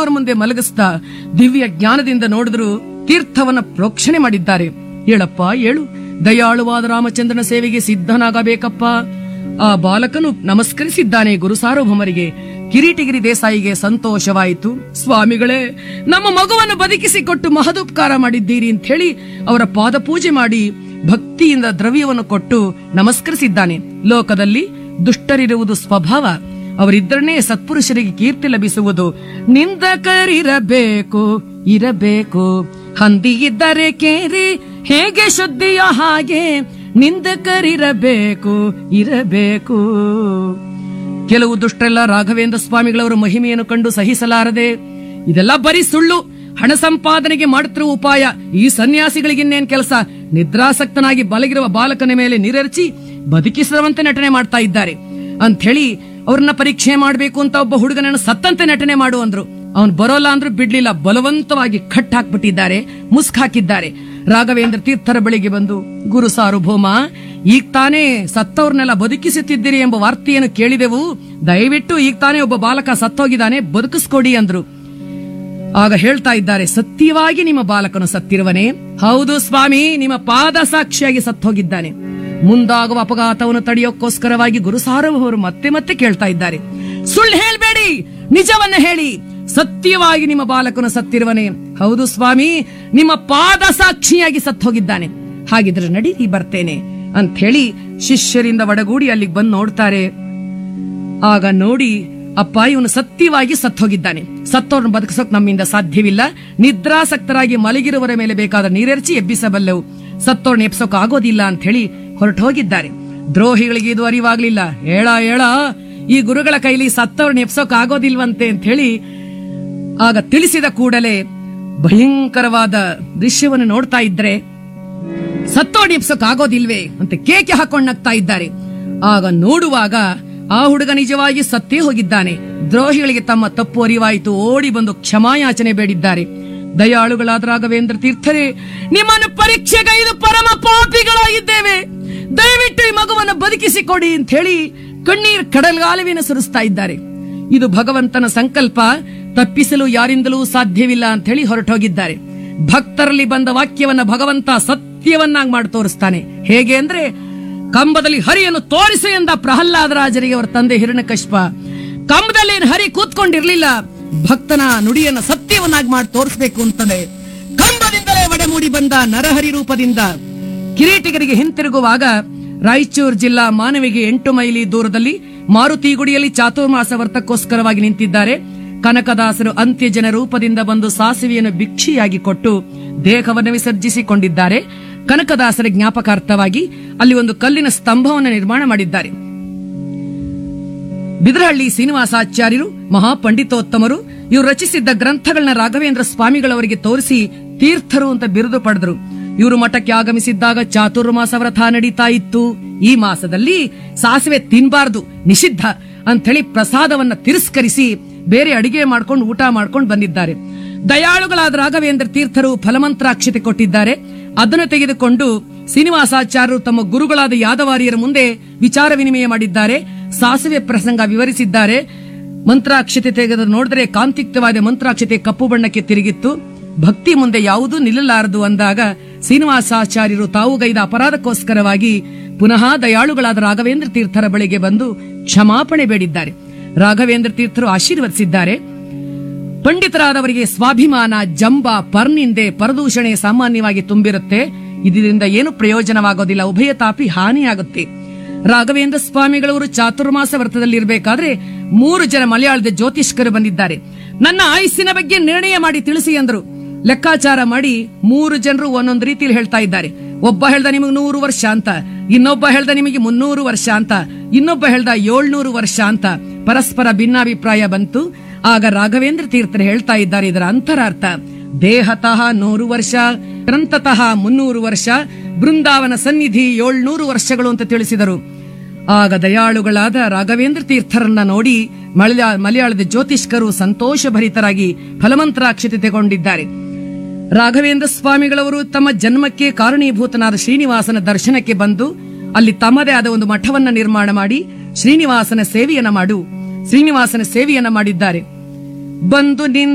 ದೇವರ ಮುಂದೆ ಮಲಗಿಸ್ತಾ ದಿವ್ಯ ಜ್ಞಾನದಿಂದ ನೋಡಿದ್ರು ತೀರ್ಥವನ್ನ ಪ್ರೋಕ್ಷಣೆ ಮಾಡಿದ್ದಾರೆ ಹೇಳಪ್ಪ ಹೇಳು ದಯಾಳುವಾದ ರಾಮಚಂದ್ರನ ಸೇವೆಗೆ ಸಿದ್ಧನಾಗಬೇಕಪ್ಪ ಆ ಬಾಲಕನು ನಮಸ್ಕರಿಸಿದ್ದಾನೆ ಗುರು ಸಾರ್ವಭೌಮರಿಗೆ ಕಿರೀಟಿಗಿರಿ ದೇಸಾಯಿಗೆ ಸಂತೋಷವಾಯಿತು ಸ್ವಾಮಿಗಳೇ ನಮ್ಮ ಮಗುವನ್ನು ಬದುಕಿಸಿಕೊಟ್ಟು ಮಹದುಪಕಾರ ಮಾಡಿದ್ದೀರಿ ಅಂತ ಹೇಳಿ ಅವರ ಪಾದ ಪೂಜೆ ಮಾಡಿ ಭಕ್ತಿಯಿಂದ ದ್ರವ್ಯವನ್ನು ಕೊಟ್ಟು ನಮಸ್ಕರಿಸಿದ್ದಾನೆ ಲೋಕದಲ್ಲಿ ದುಷ್ಟರಿರುವುದು ಸ್ವಭಾವ ಅವರಿದ್ದರನ್ನೇ ಸತ್ಪುರುಷರಿಗೆ ಕೀರ್ತಿ ಲಭಿಸುವುದು ನಿಂದಕರಿರಬೇಕು ಇರಬೇಕು ಹಂದಿ ಇದ್ದರೆ ಕೇರಿ ಹೇಗೆ ಶುದ್ಧಿಯ ಹಾಗೆ ನಿಂದಕರಿರಬೇಕು ಇರಬೇಕು ಕೆಲವು ದುಷ್ಟರೆಲ್ಲ ರಾಘವೇಂದ್ರ ಸ್ವಾಮಿಗಳವರ ಮಹಿಮೆಯನ್ನು ಕಂಡು ಸಹಿಸಲಾರದೆ ಇದೆಲ್ಲ ಬರೀ ಸುಳ್ಳು ಹಣ ಸಂಪಾದನೆಗೆ ಮಾಡುತ್ತಿರುವ ಉಪಾಯ ಈ ಸನ್ಯಾಸಿಗಳಿಗಿನ್ನೇನ್ ಕೆಲಸ ನಿದ್ರಾಸಕ್ತನಾಗಿ ಬಲಗಿರುವ ಬಾಲಕನ ಮೇಲೆ ನೀರೆರಚಿ ಬದುಕಿಸುವಂತೆ ನಟನೆ ಮಾಡ್ತಾ ಇದ್ದಾರೆ ಅಂತ ಹೇಳಿ ಅವ್ರನ್ನ ಪರೀಕ್ಷೆ ಮಾಡಬೇಕು ಅಂತ ಒಬ್ಬ ಹುಡುಗನನ್ನು ಸತ್ತಂತೆ ನಟನೆ ಮಾಡು ಅಂದ್ರು ಅವನು ಬರೋಲ್ಲ ಅಂದ್ರೂ ಬಿಡ್ಲಿಲ್ಲ ಬಲವಂತವಾಗಿ ಕಟ್ ಹಾಕ್ಬಿಟ್ಟಿದ್ದಾರೆ ಮುಸ್ಕ್ ಹಾಕಿದ್ದಾರೆ ರಾಘವೇಂದ್ರ ತೀರ್ಥರ ಬಳಿಗೆ ಬಂದು ಗುರು ಸಾರ್ವಭೌಮ ಈಗ ತಾನೇ ಸತ್ತವ್ರನ್ನೆಲ್ಲ ಬದುಕಿಸುತ್ತಿದ್ದೀರಿ ಎಂಬ ವಾರ್ತೆಯನ್ನು ಕೇಳಿದೆವು ದಯವಿಟ್ಟು ಈಗ ತಾನೇ ಒಬ್ಬ ಬಾಲಕ ಸತ್ತೋಗಿದ್ದಾನೆ ಬದುಕಿಸ್ಕೊಡಿ ಅಂದ್ರು ಆಗ ಹೇಳ್ತಾ ಇದ್ದಾರೆ ಸತ್ಯವಾಗಿ ನಿಮ್ಮ ಬಾಲಕನು ಸತ್ತಿರುವನೇ ಹೌದು ಸ್ವಾಮಿ ನಿಮ್ಮ ಪಾದ ಸಾಕ್ಷಿಯಾಗಿ ಸತ್ತೋಗಿದ್ದಾನೆ ಮುಂದಾಗುವ ಅಪಘಾತವನ್ನು ತಡೆಯೋಕ್ಕೋಸ್ಕರವಾಗಿ ಗುರು ಸಾರ್ವಭೌಮರು ಮತ್ತೆ ಮತ್ತೆ ಕೇಳ್ತಾ ಇದ್ದಾರೆ ಸುಳ್ಳು ಹೇಳ್ಬೇಡಿ ನಿಜವನ್ನ ಹೇಳಿ ಸತ್ಯವಾಗಿ ನಿಮ್ಮ ಬಾಲಕನು ಸತ್ತಿರುವನೇ ಹೌದು ಸ್ವಾಮಿ ನಿಮ್ಮ ಪಾದ ಸಾಕ್ಷಿಯಾಗಿ ಸತ್ತೋಗಿದ್ದಾನೆ ಹಾಗಿದ್ರೆ ನಡೀರಿ ಬರ್ತೇನೆ ಅಂತ ಹೇಳಿ ಶಿಷ್ಯರಿಂದ ಒಡಗೂಡಿ ಅಲ್ಲಿಗೆ ಬಂದು ನೋಡ್ತಾರೆ ಆಗ ನೋಡಿ ಅಪ್ಪ ಇವನು ಸತ್ಯವಾಗಿ ಸತ್ತೋಗಿದ್ದಾನೆ ಸತ್ತೋರ್ನ ಬದುಕಿಸೋಕ್ ನಮ್ಮಿಂದ ಸಾಧ್ಯವಿಲ್ಲ ನಿದ್ರಾಸಕ್ತರಾಗಿ ಮಲಗಿರುವರ ಮೇಲೆ ಬೇಕಾದ ನೀರೆರಚಿ ಎಬ್ಬಿಸಬಲ್ಲೆವು ಸತ್ತೋರ್ನ ಎಬ್ಸೋಕ್ ಆಗೋದಿಲ್ಲ ಅಂತ ಹೇಳಿ ಹೊರಟು ಹೋಗಿದ್ದಾರೆ ದ್ರೋಹಿಗಳಿಗೆ ಇದು ಅರಿವಾಗ್ಲಿಲ್ಲ ಹೇಳ ಹೇಳ ಈ ಗುರುಗಳ ಕೈಲಿ ಸತ್ತೋರ್ನ ಎಬ್ಸೋಕ್ ಆಗೋದಿಲ್ವಂತೆ ಅಂತ ಹೇಳಿ ಆಗ ತಿಳಿಸಿದ ಕೂಡಲೇ ಭಯಂಕರವಾದ ದೃಶ್ಯವನ್ನು ನೋಡ್ತಾ ಇದ್ರೆ ಸತ್ತೋಡಿ ಆಗೋದಿಲ್ವೇ ಅಂತ ಕೇಕೆ ಹಾಕೊಂಡು ನಗ್ತಾ ಇದ್ದಾರೆ ಆಗ ನೋಡುವಾಗ ಆ ಹುಡುಗ ನಿಜವಾಗಿ ಸತ್ತೇ ಹೋಗಿದ್ದಾನೆ ದ್ರೋಹಿಗಳಿಗೆ ತಮ್ಮ ತಪ್ಪು ಅರಿವಾಯಿತು ಓಡಿ ಬಂದು ಕ್ಷಮಾಯಾಚನೆ ಬೇಡಿದ್ದಾರೆ ದಯಾಳುಗಳಾದ ರಾಘವೇಂದ್ರ ತೀರ್ಥರೇ ನಿಮ್ಮನ್ನು ಪರೀಕ್ಷೆಗೈದು ಪರಮ ಪಾಪಿಗಳಾಗಿದ್ದೇವೆ ದಯವಿಟ್ಟು ಈ ಮಗುವನ್ನು ಬದುಕಿಸಿಕೊಡಿ ಅಂತ ಹೇಳಿ ಕಣ್ಣೀರ್ ಕಡಲ್ಗಾಲುವಿನ ಸುರಿಸ್ತಾ ಇದ್ದಾರೆ ಇದು ಭಗವಂತನ ಸಂಕಲ್ಪ ತಪ್ಪಿಸಲು ಯಾರಿಂದಲೂ ಸಾಧ್ಯವಿಲ್ಲ ಅಂತ ಹೇಳಿ ಹೊರಟೋಗಿದ್ದಾರೆ ಭಕ್ತರಲ್ಲಿ ಬಂದ ವಾಕ್ಯವನ್ನ ಭಗವಂತ ಸತ್ಯವನ್ನಾಗಿ ಮಾಡಿ ತೋರಿಸ್ತಾನೆ ಹೇಗೆ ಅಂದ್ರೆ ಕಂಬದಲ್ಲಿ ಹರಿಯನ್ನು ತೋರಿಸು ಎಂದ ಪ್ರಹ್ಲಾದರಾಜರಿಗೆ ಅವರ ತಂದೆ ಹಿರಣ್ಯಕಶ್ಯಪ ಕಂಬದಲ್ಲಿ ಏನ್ ಹರಿ ಕೂತ್ಕೊಂಡಿರ್ಲಿಲ್ಲ ಭಕ್ತನ ನುಡಿಯನ್ನ ಸತ್ಯವನ್ನಾಗಿ ಮಾಡಿ ತೋರಿಸಬೇಕು ಅಂತದೆ ಕಂಬದಿಂದಲೇ ಒಡೆಮೂಡಿ ಬಂದ ನರಹರಿ ರೂಪದಿಂದ ಕಿರೀಟಿಗರಿಗೆ ಹಿಂತಿರುಗುವಾಗ ರಾಯಚೂರು ಜಿಲ್ಲಾ ಮಾನವಿಗೆ ಎಂಟು ಮೈಲಿ ದೂರದಲ್ಲಿ ಮಾರುತಿ ಗುಡಿಯಲ್ಲಿ ಚಾತುರ್ಮಾಸ ವ್ರತಕ್ಕೋಸ್ಕರವಾಗಿ ನಿಂತಿದ್ದಾರೆ ಕನಕದಾಸರು ಅಂತ್ಯಜನ ರೂಪದಿಂದ ಬಂದು ಸಾಸಿವೆಯನ್ನು ಭಿಕ್ಷಿಯಾಗಿ ಕೊಟ್ಟು ದೇಹವನ್ನು ವಿಸರ್ಜಿಸಿಕೊಂಡಿದ್ದಾರೆ ಕನಕದಾಸರ ಜ್ಞಾಪಕಾರ್ಥವಾಗಿ ಅಲ್ಲಿ ಒಂದು ಕಲ್ಲಿನ ಸ್ತಂಭವನ್ನು ನಿರ್ಮಾಣ ಮಾಡಿದ್ದಾರೆ ಬಿದರಹಳ್ಳಿ ಶ್ರೀನಿವಾಸಾಚಾರ್ಯರು ಮಹಾಪಂಡಿತೋತ್ತಮರು ಇವರು ರಚಿಸಿದ್ದ ಗ್ರಂಥಗಳನ್ನ ರಾಘವೇಂದ್ರ ಸ್ವಾಮಿಗಳವರಿಗೆ ತೋರಿಸಿ ತೀರ್ಥರು ಅಂತ ಬಿರುದು ಪಡೆದರು ಇವರು ಮಠಕ್ಕೆ ಆಗಮಿಸಿದ್ದಾಗ ಚಾತುರ್ಮಾಸ ವ್ರತ ನಡೀತಾ ಇತ್ತು ಈ ಮಾಸದಲ್ಲಿ ಸಾಸಿವೆ ತಿನ್ಬಾರ್ದು ನಿಷಿದ್ಧ ಅಂತ ಹೇಳಿ ಪ್ರಸಾದವನ್ನ ತಿರಸ್ಕರಿಸಿ ಬೇರೆ ಅಡಿಗೆ ಮಾಡ್ಕೊಂಡು ಊಟ ಮಾಡ್ಕೊಂಡು ಬಂದಿದ್ದಾರೆ ದಯಾಳುಗಳಾದ ರಾಘವೇಂದ್ರ ತೀರ್ಥರು ಫಲಮಂತ್ರಾಕ್ಷತೆ ಕೊಟ್ಟಿದ್ದಾರೆ ಅದನ್ನು ತೆಗೆದುಕೊಂಡು ಶ್ರೀನಿವಾಸಾಚಾರ್ಯರು ತಮ್ಮ ಗುರುಗಳಾದ ಯಾದವಾರಿಯರ ಮುಂದೆ ವಿಚಾರ ವಿನಿಮಯ ಮಾಡಿದ್ದಾರೆ ಸಾಸಿವೆ ಪ್ರಸಂಗ ವಿವರಿಸಿದ್ದಾರೆ ಮಂತ್ರಾಕ್ಷತೆ ತೆಗೆದು ನೋಡಿದ್ರೆ ಕಾಂತಿಕ್ತವಾದ ಮಂತ್ರಾಕ್ಷತೆ ಕಪ್ಪು ಬಣ್ಣಕ್ಕೆ ತಿರುಗಿತ್ತು ಭಕ್ತಿ ಮುಂದೆ ಯಾವುದೂ ನಿಲ್ಲಲಾರದು ಅಂದಾಗ ಶ್ರೀನಿವಾಸಾಚಾರ್ಯರು ತಾವು ಗೈದ ಅಪರಾಧಕ್ಕೋಸ್ಕರವಾಗಿ ಪುನಃ ದಯಾಳುಗಳಾದ ರಾಘವೇಂದ್ರ ತೀರ್ಥರ ಬಳಿಗೆ ಬಂದು ಕ್ಷಮಾಪಣೆ ಬೇಡಿದ್ದಾರೆ ರಾಘವೇಂದ್ರ ತೀರ್ಥರು ಆಶೀರ್ವದಿಸಿದ್ದಾರೆ ಪಂಡಿತರಾದವರಿಗೆ ಸ್ವಾಭಿಮಾನ ಜಂಬ ಪರ್ನಿಂದೆ ಪರದೂಷಣೆ ಸಾಮಾನ್ಯವಾಗಿ ತುಂಬಿರುತ್ತೆ ಇದರಿಂದ ಏನು ಪ್ರಯೋಜನವಾಗೋದಿಲ್ಲ ಉಭಯ ತಾಪಿ ಹಾನಿಯಾಗುತ್ತೆ ರಾಘವೇಂದ್ರ ಸ್ವಾಮಿಗಳವರು ಚಾತುರ್ಮಾಸ ವ್ರತದಲ್ಲಿರಬೇಕಾದ್ರೆ ಮೂರು ಜನ ಮಲಯಾಳದ ಜ್ಯೋತಿಷ್ಕರು ಬಂದಿದ್ದಾರೆ ನನ್ನ ಆಯುಸ್ಸಿನ ಬಗ್ಗೆ ನಿರ್ಣಯ ಮಾಡಿ ತಿಳಿಸಿ ಅಂದ್ರು ಲೆಕ್ಕಾಚಾರ ಮಾಡಿ ಮೂರು ಜನರು ಒಂದೊಂದು ರೀತಿಯಲ್ಲಿ ಹೇಳ್ತಾ ಇದ್ದಾರೆ ಒಬ್ಬ ಹೇಳ್ದ ನಿಮಗೆ ನೂರು ವರ್ಷ ಅಂತ ಇನ್ನೊಬ್ಬ ಹೇಳ್ದ ನಿಮಗೆ ಮುನ್ನೂರು ವರ್ಷ ಅಂತ ಇನ್ನೊಬ್ಬ ಹೇಳ್ದ ಏಳ್ನೂರು ವರ್ಷ ಅಂತ ಪರಸ್ಪರ ಭಿನ್ನಾಭಿಪ್ರಾಯ ಬಂತು ಆಗ ರಾಘವೇಂದ್ರ ತೀರ್ಥರು ಹೇಳ್ತಾ ಇದ್ದಾರೆ ಇದರ ಅಂತರಾರ್ಥ ದೇಹತಃ ನೂರು ವರ್ಷ ಗ್ರಂಥತಃ ಮುನ್ನೂರು ವರ್ಷ ಬೃಂದಾವನ ಸನ್ನಿಧಿ ಏಳ್ನೂರು ವರ್ಷಗಳು ಅಂತ ತಿಳಿಸಿದರು ಆಗ ದಯಾಳುಗಳಾದ ರಾಘವೇಂದ್ರ ತೀರ್ಥರನ್ನ ನೋಡಿ ಮಲಯಾ ಮಲಯಾಳದ ಜ್ಯೋತಿಷ್ಕರು ಸಂತೋಷಭರಿತರಾಗಿ ಫಲಮಂತ್ರಾಕ್ಷತೆ ತೆಗೊಂಡಿದ್ದಾರೆ ರಾಘವೇಂದ್ರ ಸ್ವಾಮಿಗಳವರು ತಮ್ಮ ಜನ್ಮಕ್ಕೆ ಕಾರಣೀಭೂತನಾದ ಶ್ರೀನಿವಾಸನ ದರ್ಶನಕ್ಕೆ ಬಂದು ಅಲ್ಲಿ ತಮ್ಮದೇ ಆದ ಒಂದು ಮಠವನ್ನ ನಿರ್ಮಾಣ ಮಾಡಿ ಶ್ರೀನಿವಾಸನ ಸೇವೆಯನ್ನ ಮಾಡು ಶ್ರೀನಿವಾಸನ ಸೇವೆಯನ್ನ ಮಾಡಿದ್ದಾರೆ ಬಂದು ನಿನ್